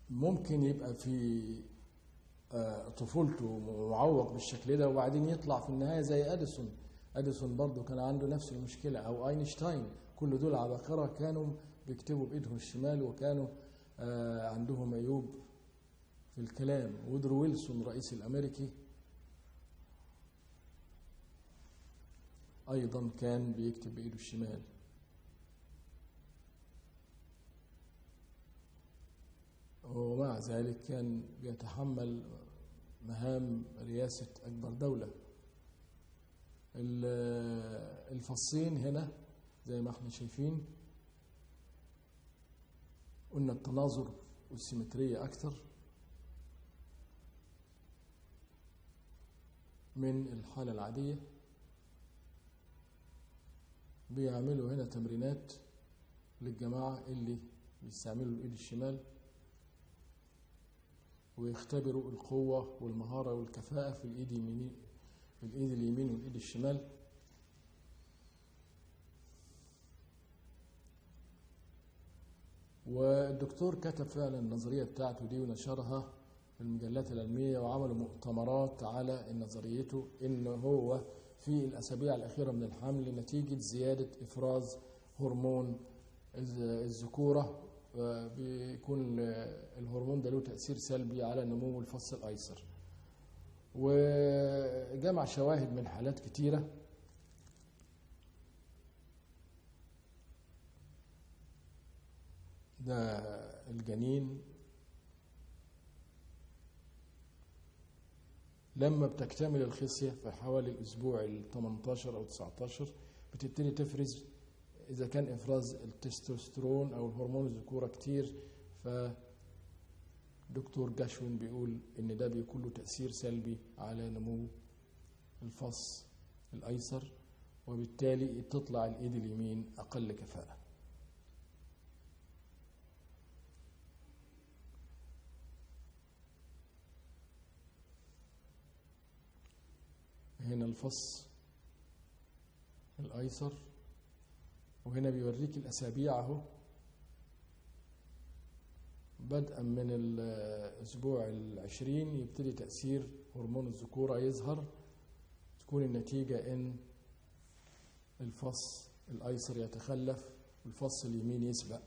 ممكن يبقى في آه، طفولته معوق بالشكل ده وبعدين يطلع في النهايه زي اديسون اديسون برضه كان عنده نفس المشكله او اينشتاين كل دول عباقره كانوا بيكتبوا بايدهم الشمال وكانوا آه، عندهم عيوب في الكلام وودرو ويلسون رئيس الامريكي ايضا كان بيكتب بايده الشمال ومع ذلك كان بيتحمل مهام رئاسة أكبر دولة ال- الفصين هنا زي ما احنا شايفين قلنا التناظر والسيمترية أكثر من الحالة العادية بيعملوا هنا تمرينات للجماعة اللي بيستعملوا الإيد الشمال ويختبروا القوة والمهارة والكفاءة في الإيد اليمين في الإيد اليمين والإيد الشمال والدكتور كتب فعلا النظرية بتاعته دي ونشرها في المجلات العلمية وعملوا مؤتمرات على نظريته إن هو في الأسابيع الأخيرة من الحمل نتيجة زيادة إفراز هرمون الز- الذكورة آه، بيكون آه، الهرمون ده له تأثير سلبي على نمو الفص الأيسر وجمع شواهد من حالات كتيرة ده الجنين لما بتكتمل الخصية في حوالي الأسبوع ال 18 أو 19 بتبتدي تفرز إذا كان إفراز التستوستيرون أو الهرمون الذكورة كتير فدكتور جاشوين بيقول إن ده بيكون له تأثير سلبي على نمو الفص الأيسر وبالتالي تطلع الإيد اليمين أقل كفاءة هنا الفص الأيسر وهنا بيوريك الأسابيع أهو بدءا من الأسبوع العشرين يبتدي تأثير هرمون الذكورة يظهر تكون النتيجة إن الفص الأيسر يتخلف والفص اليمين يسبق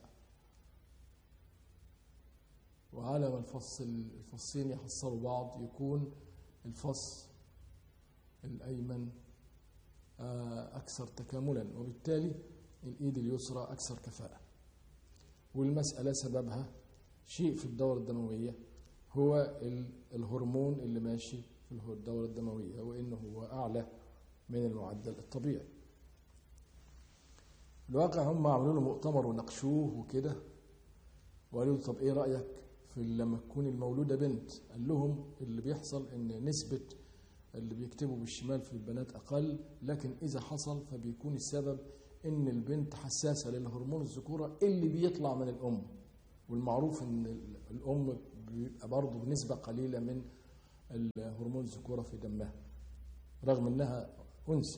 وعلى ما الفص الفصين يحصلوا بعض يكون الفص الأيمن آه، أكثر تكاملا وبالتالي الإيد اليسرى أكثر كفاءة والمسألة سببها شيء في الدورة الدموية هو ال- الهرمون اللي ماشي في الهو- الدورة الدموية وإنه هو أعلى من المعدل الطبيعي الواقع هم عملوا له مؤتمر وناقشوه وكده وقالوا له طب ايه رأيك في لما تكون المولودة بنت قال لهم اللي بيحصل ان نسبة اللي بيكتبوا بالشمال في البنات أقل لكن إذا حصل فبيكون السبب إن البنت حساسة للهرمون الذكورة اللي بيطلع من الأم والمعروف إن ال- الأم بيبقى برضه بنسبة قليلة من الهرمون الذكورة في دمها رغم إنها أنثى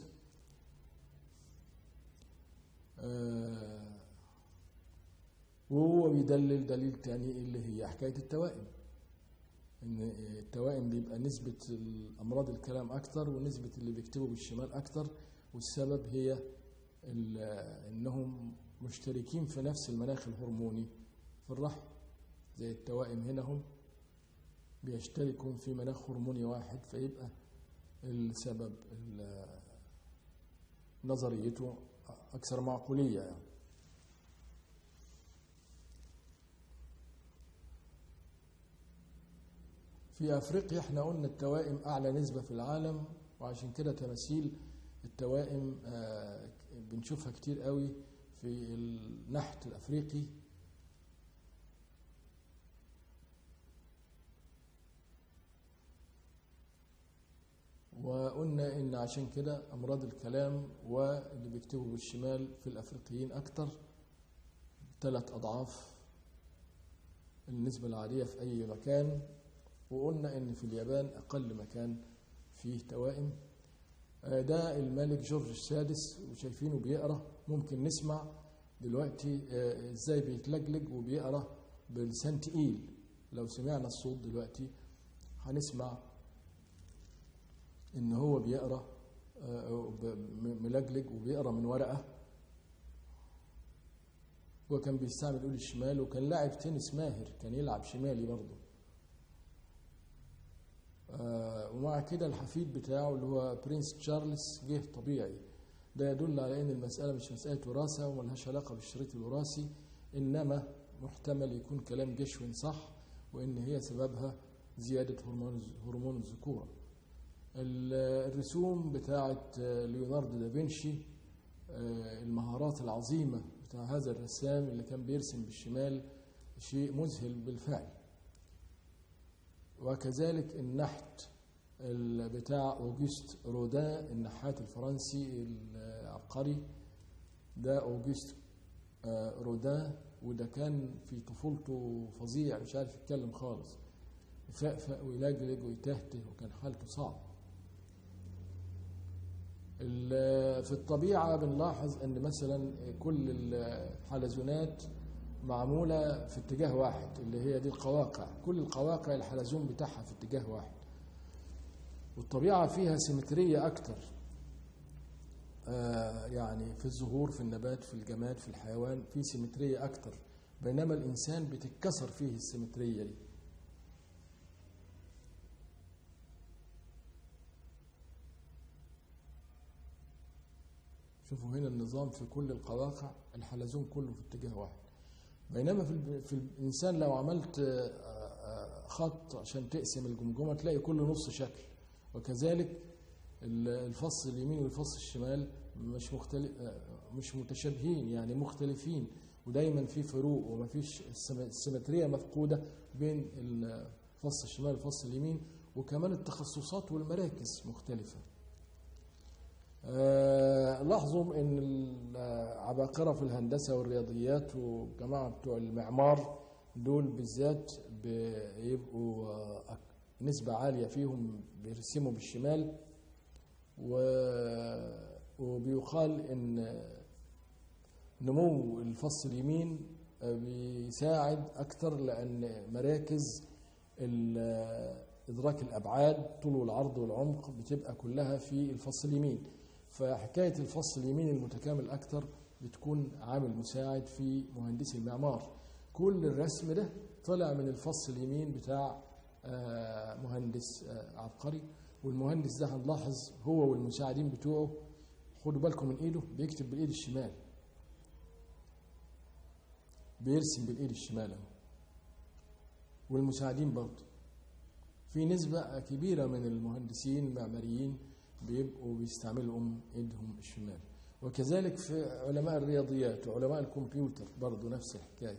آه، وهو بيدلل دليل تاني اللي هي حكاية التوائم ان التوائم بيبقى نسبة الامراض الكلام اكتر ونسبة اللي بيكتبوا بالشمال اكتر والسبب هي ال- انهم مشتركين في نفس المناخ الهرموني في الرحم زي التوائم هنا هم بيشتركوا في مناخ هرموني واحد فيبقى السبب ال- نظريته اكثر معقولية يعني في افريقيا احنا قلنا التوائم اعلى نسبه في العالم وعشان كده تماثيل التوائم آه، بنشوفها كتير قوي في النحت الافريقي وقلنا ان عشان كده امراض الكلام واللي بيكتبوا بالشمال في الافريقيين اكتر ثلاث اضعاف النسبه العاديه في اي مكان وقلنا ان في اليابان اقل مكان فيه توائم آه، ده الملك جورج السادس وشايفينه بيقرا ممكن نسمع دلوقتي آه، ازاي بيتلجلج وبيقرا بلسان تقيل لو سمعنا الصوت دلوقتي هنسمع ان هو بيقرا آه، ب- م- ملجلج وبيقرا من ورقه هو كان بيستعمل ايده الشمال وكان لاعب تنس ماهر كان يلعب شمالي برضه آه، ومع كده الحفيد بتاعه اللي هو برنس تشارلز جه طبيعي ده يدل على ان المساله مش مساله وراثه وملهاش علاقه بالشريط الوراثي انما محتمل يكون كلام جشوين صح وان هي سببها زياده هرمون هرمون الذكوره ال- الرسوم بتاعه ليوناردو دافنشي آه، المهارات العظيمه بتاع هذا الرسام اللي كان بيرسم بالشمال شيء مذهل بالفعل وكذلك النحت ال- بتاع أوجست رودان النحات الفرنسي العبقري ده أوجست آه، رودان وده كان في طفولته فظيع مش عارف يتكلم خالص يفقفق ويلجلج ويتهته وكان حالته صعب ال- في الطبيعة بنلاحظ أن مثلا كل الحلزونات معمولة في اتجاه واحد اللي هي دي القواقع كل القواقع الحلزون بتاعها في اتجاه واحد والطبيعة فيها سيمترية أكتر آه، يعني في الزهور في النبات في الجماد في الحيوان في سيمترية أكتر بينما الإنسان بتتكسر فيه السيمترية دي شوفوا هنا النظام في كل القواقع الحلزون كله في اتجاه واحد بينما في, الب- في الإنسان لو عملت آه، آه، خط عشان تقسم الجمجمة تلاقي كل نص شكل وكذلك ال- الفص اليمين والفص الشمال مش مختلف مش متشابهين يعني مختلفين ودايما في فروق وما فيش السم- السيمتريه مفقوده بين الفص الشمال والفص اليمين وكمان التخصصات والمراكز مختلفه آه، لاحظوا ان العباقره في الهندسه والرياضيات والجماعه بتوع المعمار دول بالذات بيبقوا آه، أك- نسبه عاليه فيهم بيرسموا بالشمال و- وبيقال ان نمو الفص اليمين بيساعد اكتر لان مراكز ال- ادراك الابعاد طول والعرض والعمق بتبقى كلها في الفص اليمين فحكايه الفص اليمين المتكامل اكتر بتكون عامل مساعد في مهندسي المعمار كل الرسم ده طلع من الفص اليمين بتاع آه، مهندس آه، عبقري والمهندس ده هنلاحظ هو والمساعدين بتوعه خدوا بالكم من ايده بيكتب بالايد الشمال بيرسم بالايد الشمال اهو والمساعدين برضه في نسبة كبيرة من المهندسين المعماريين بيبقوا بيستعملوا أم ايدهم الشمال وكذلك في علماء الرياضيات وعلماء الكمبيوتر برضه نفس الحكاية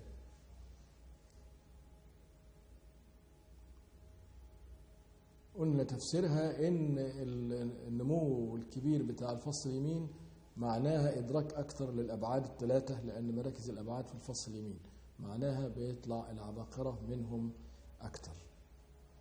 قلنا تفسيرها ان ال- النمو الكبير بتاع الفص اليمين معناها ادراك اكثر للابعاد الثلاثه لان مراكز الابعاد في الفص اليمين معناها بيطلع العباقره منهم اكثر